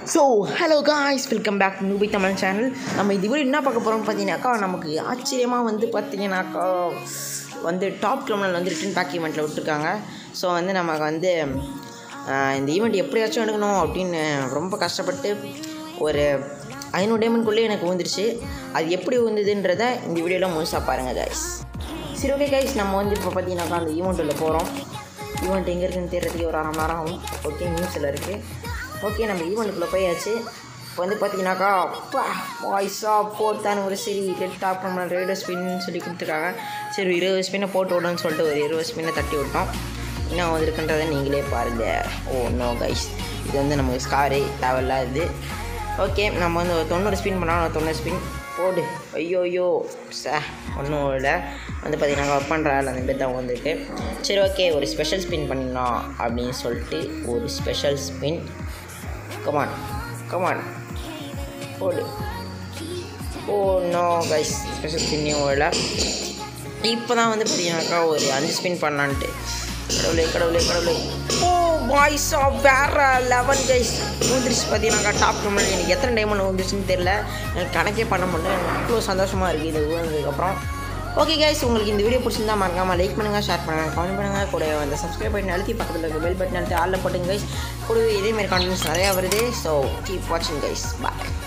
so hello guys welcome back to Noobie Tamil channel நம்ம இது என்ன பார்க்க போகிறோம்னு பார்த்தீங்கன்னாக்கா நமக்கு ஆச்சரியமாக வந்து பார்த்தீங்கன்னாக்கா வந்து டாப் கிரிமினல் வந்து ரிட்டன் பேக் ஈவெண்ட்டில் விட்டுருக்காங்க ஸோ வந்து நமக்கு வந்து ஆஹ், இந்த ஈவெண்ட் எப்படியாச்சும் எடுக்கணும் அப்படின்னு ரொம்ப கஷ்டப்பட்டு ஒரு ஐநூறு டைமண்ட்குள்ளே எனக்கு வந்துருச்சு அது எப்படி வந்ததுன்றதை இந்த வீடியோவில் முழுசாக பாருங்கள் கைஸ் சரி ஓகே கைஸ் நம்ம வந்து இப்போ பார்த்தீங்கன்னாக்கா அந்த ஈவெண்ட்டில் போகிறோம் ஈவெண்ட் எங்கே இருக்குன்னு தேடுறதுக்கு ஒரு அரை மணி நேரம் ஆகும் ஓகே நியூஸில் இருக்குது ஓகே நம்ம ஈவெண்ட்டுக்குள்ளே போயாச்சு இப்போ வந்து பார்த்தீங்கன்னாக்கா வாய்ஸா ஃபோர்த் ஆனிவர்சரி ரெட் டாப் நம்ம ரேடியோ ஸ்பின்னு சொல்லி கொடுத்துருக்காங்க சரி ஒரு இருபது ஸ்பின்னை போட்டு விடணும்னு சொல்லிட்டு ஒரு இருபது ஸ்பின்னை தட்டி விட்டோம் என்ன வந்திருக்குன்றதை நீங்களே பாருங்கள் ஓ நோ கைஸ் இது வந்து நமக்கு ஸ்காரு தேவையில்ல இது ஓகே நம்ம வந்து ஒரு தொண்ணூறு ஸ்பின் பண்ணாலும் ஒரு தொண்ணூறு ஸ்பின் போடு ஐயோ ஐயோ சே ஒன்றும் இல்லை வந்து பார்த்தீங்கன்னா ஒர்க் பண்ணுற ஆள் அந்த பேர் தான் வந்திருக்கு சரி ஓகே ஒரு ஸ்பெஷல் ஸ்பின் பண்ணிடலாம் அப்படின்னு சொல்லிட்டு ஒரு ஸ்பெஷல் ஸ்பின் கமான் கமான் போடு ஓ நோ கைஸ் ஸ்பெஷல் ஸ்பின்னையும் ஓடல இப்போ தான் வந்து பார்த்தீங்கன்னாக்கா ஒரு அஞ்சு ஸ்பின் பண்ணலான்ட்டு கடவுளே கடவுளே கடவுளே ஓ வாய்ஸ் ஆஃப் வேற லெவன் கைஸ் வந்துருச்சு பார்த்தீங்கன்னாக்கா டாப் கமெண்ட் எனக்கு எத்தனை டைமண்ட் வந்துருச்சுன்னு தெரில எனக்கு கணக்கே பண்ண முடியல எனக்கு அவ்வளோ சந்தோஷமாக இருக்குது இது ஊழந்ததுக்கப்புறம் ஓகே கைஸ் உங்களுக்கு இந்த வீடியோ பிடிச்சிருந்தா மறக்காமல் லைக் பண்ணுங்கள் ஷேர் பண்ணுங்கள் கமெண்ட் பண்ணுங்கள் கூட அந்த சப்ஸ்கிரைப் பட்டன் அழுத்தி பக்கத்தில் இருக்க பெல் பட்டன் அழுத்தி ஆளில் போட்டுங்க கைஸ் கூடவே இதேமாரி கான்டென்ட்ஸ் நிறையா வருது ஸோ கீப் வாட்சிங் கைஸ் பாய்